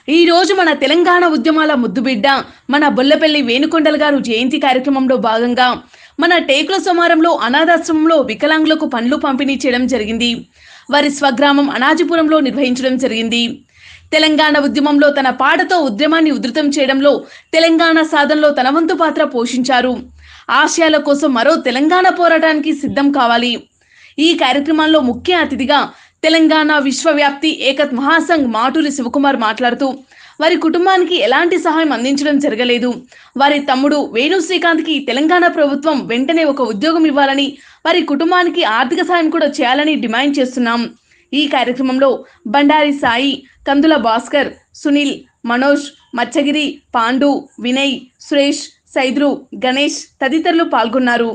ఈ రోజు మన తెలంగాణ ఉద్యమాల ముద్దుబిడ్డ మన బొల్లపల్లి వేణుకొండల గారు జయంతి కార్యక్రమంలో భాగంగా మన టేకుల సోమారంలో అనాథాశ్రమంలో వికలాంగులకు పండ్లు పంపిణీ చేయడం జరిగింది వారి స్వగ్రామం అనాజిపురంలో నిర్వహించడం జరిగింది తెలంగాణ ఉద్యమంలో తన పాటతో ఉద్యమాన్ని ఉధృతం చేయడంలో తెలంగాణ సాధనలో తన వంతు పాత్ర పోషించారు ఆశయాల కోసం మరో తెలంగాణ పోరాటానికి సిద్ధం కావాలి ఈ కార్యక్రమంలో ముఖ్య అతిథిగా తెలంగాణ విశ్వవ్యాప్తి ఏకత్ మహాసంఘ్ మాటూరి శివకుమార్ మాట్లాడుతూ వారి కుటుంబానికి ఎలాంటి సహాయం అందించడం జరగలేదు వారి తమ్ముడు వేణు శ్రీకాంత్కి తెలంగాణ ప్రభుత్వం వెంటనే ఒక ఉద్యోగం ఇవ్వాలని వారి కుటుంబానికి ఆర్థిక సాయం కూడా చేయాలని డిమాండ్ చేస్తున్నాం ఈ కార్యక్రమంలో బండారి సాయి కందుల భాస్కర్ సునీల్ మనోజ్ మచ్చగిరి పాండు వినయ్ సురేష్ సైద్రు గణేష్ తదితరులు పాల్గొన్నారు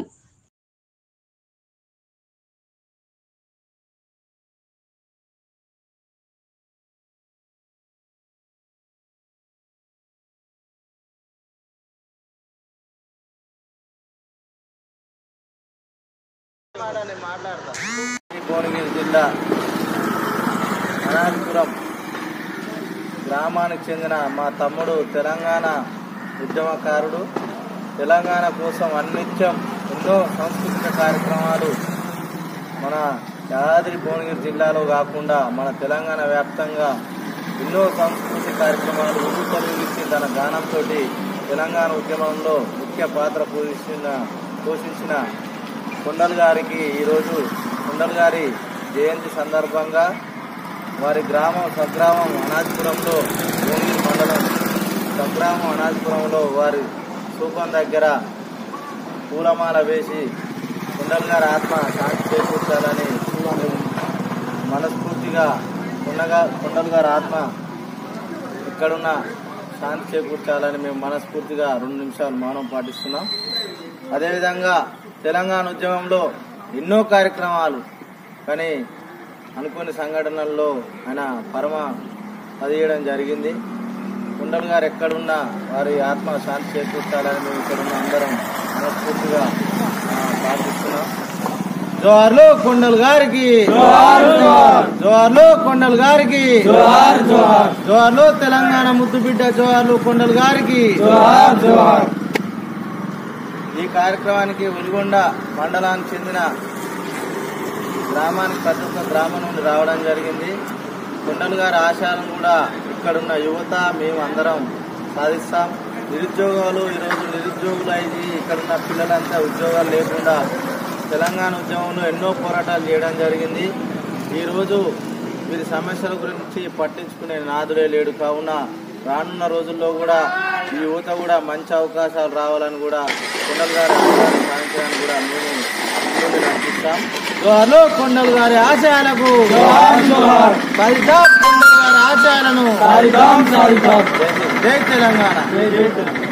భువనగిరి జిల్లా అనాథపురం గ్రామానికి చెందిన మా తమ్ముడు తెలంగాణ ఉద్యమకారుడు తెలంగాణ కోసం అన్నిత్యం ఎన్నో సాంస్కృతిక కార్యక్రమాలు మన యాదాద్రి భువనగిరి జిల్లాలో కాకుండా మన తెలంగాణ వ్యాప్తంగా ఎన్నో సాంస్కృతిక కార్యక్రమాలు ఉద్యోగించి తన గానంతో తెలంగాణ ఉద్యమంలో ముఖ్య పాత్ర పోషించిన పోషించిన కొండల్ గారికి ఈరోజు కొండల్ గారి జయంతి సందర్భంగా వారి గ్రామం స్వగ్రామం అనాజ్పురంలో భువనగిరి మండలం స్వగ్రామం అనాజ్పురంలో వారి సూపం దగ్గర పూలమాల వేసి కొండల్ గారి ఆత్మ శాంతి చేకూర్చాలని మేము మనస్ఫూర్తిగా కొండగా కొండల్ గారి ఆత్మ ఇక్కడున్న శాంతి చేకూర్చాలని మేము మనస్ఫూర్తిగా రెండు నిమిషాలు మౌనం పాటిస్తున్నాం అదేవిధంగా తెలంగాణ ఉద్యమంలో ఎన్నో కార్యక్రమాలు కానీ అనుకోని సంఘటనల్లో ఆయన పరమ పదియడం జరిగింది కుండల్ గారు ఎక్కడున్నా వారి ఆత్మ శాంతి చేకూర్చాలని మేము ఇక్కడున్న అందరం మనస్ఫూర్తిగా ఆ, ప్రార్థిస్తున్నాం జోహార్లు కొండల్ గారికి జోహార్లు కొండల్ గారికి జోహార్లు తెలంగాణ ముద్దు బిడ్డ జోహార్లు కొండల్ గారికి ఈ కార్యక్రమానికి ఉల్గొండ మండలానికి చెందిన గ్రామానికి ప్రతి ఒక్క గ్రామం నుండి రావడం జరిగింది కొండలు గారి ఆశయాలను కూడా ఇక్కడున్న యువత మేము అందరం సాధిస్తాం నిరుద్యోగాలు ఈరోజు నిరుద్యోగులు అయింది ఇక్కడున్న పిల్లలంతా ఉద్యోగాలు లేకుండా తెలంగాణ ఉద్యమంలో ఎన్నో పోరాటాలు చేయడం జరిగింది ఈరోజు వీరి సమస్యల గురించి పట్టించుకునే నాదుడే లేడు కావున రానున్న రోజుల్లో కూడా ఈ యువత కూడా మంచి అవకాశాలు రావాలని కూడా కొండలు గారి ఆశయాలను సాధించడానికి కూడా మేము ముందుండి నడిపిస్తాం జోహార్లు కొండలు గారి ఆశయాలకు సాధిద్దాం కొండలు గారి ఆశయాలను జై తెలంగాణ